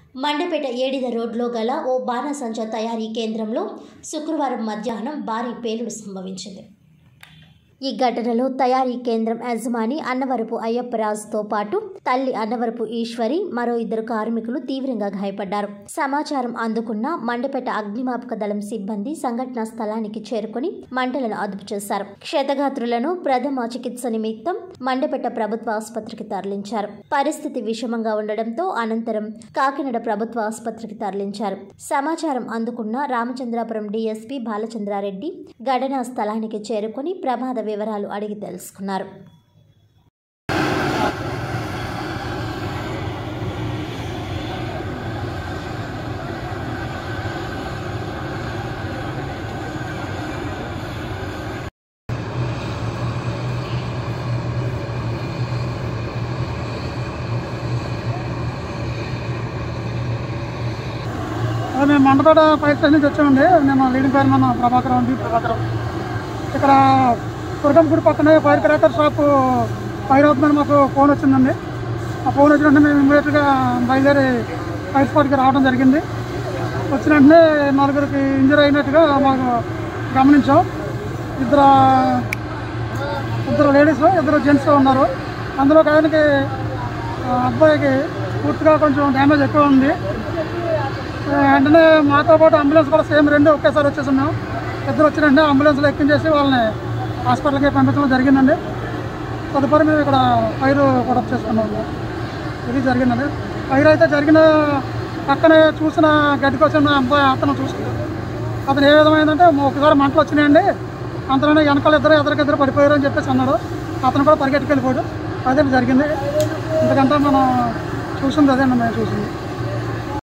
మండపేట ఏడిద రోడ్లో గల ఓ బాణసంచా తయారీ కేంద్రంలో శుక్రవారం మధ్యాహ్నం భారీ పేలుడు సంభవించింది ఈ ఘటనలో తయారీ కేంద్రం యజమాని అన్నవరపు అయ్యప్పరాజుతో పాటు తల్లి అన్నవరపు ఈశ్వరి మరో ఇద్దరు కార్మికులు తీవ్రంగా గాయపడ్డారు సమాచారం అందుకున్న మండపేట అగ్నిమాపక దళం సిబ్బంది సంఘటనా స్థలానికి చేరుకుని మంటలను అదుపు చేశారు క్షతగాత్రులను ప్రథమ చికిత్స నిమిత్తం మండపేట ప్రభుత్వ ఆసుపత్రికి తరలించారు పరిస్థితి విషమంగా ఉండడంతో అనంతరం కాకినాడ ప్రభుత్వ ఆసుపత్రికి తరలించారు సమాచారం అందుకున్న రామచంద్రాపురం డీఎస్పీ బాలచంద్రారెడ్డి ఘటనా స్థలానికి చేరుకుని ప్రమాద వివరాలు అడిగి తెలుసుకున్నారు అదే మేము మండపేట ఫైర్ స్టేషన్ నుంచి వచ్చామండి నేను లీడింగ్ ఫైర్ మన ప్రభాకర్ ఉంది ప్రభాకర్ ఇక్కడ దుర్గంపూడి పక్కనే ఫైర్ క్రాకర్ షాప్ ఫైర్ అవుతుందని మాకు ఫోన్ వచ్చిందండి ఆ ఫోన్ వచ్చిన వెంటనే మేము ఇమీడియట్గా బయలుదేరి ఫైర్ స్పాట్కి రావడం జరిగింది వచ్చిన వెంటనే నలుగురికి ఇంజరీ అయినట్టుగా మాకు గమనించాం ఇద్దరు ఇద్దరు లేడీస్ ఇద్దరు జెంట్స్ ఉన్నారు అందులో ఒక ఆయనకి ఆ, అబ్బాయికి పూర్తిగా కొంచెం డ్యామేజ్ ఎక్కువ ఉంది వెంటనే మాతో పాటు అంబులెన్స్ కూడా సేమ్ రెండు ఒకేసారి వచ్చేస్తున్నాం ఇద్దరు వచ్చిన వెంటనే అంబులెన్స్లో ఎక్కించేసి వాళ్ళని హాస్పిటల్కి పంపించడం జరిగిందండి తదుపరి మేము ఇక్కడ ఫైర్ కొడప్ చేసుకున్నాం ఇది జరిగిందండి ఫైర్ అయితే జరిగిన పక్కనే చూసిన గడ్డి కోసం అబ్బాయి అతను చూసుకున్నాం అతను ఏ విధమైందంటే ఒకసారి మంటలు వచ్చినాయండి అంతలోనే వెనకాల ఇద్దరు ఎదురుకిద్దరు పడిపోయారు అని చెప్పేసి అన్నాడు అతను కూడా పరిగెట్టుకెళ్ళిపోయాడు అదే జరిగింది ఎందుకంటే మనం చూసింది అదే మేము చూసింది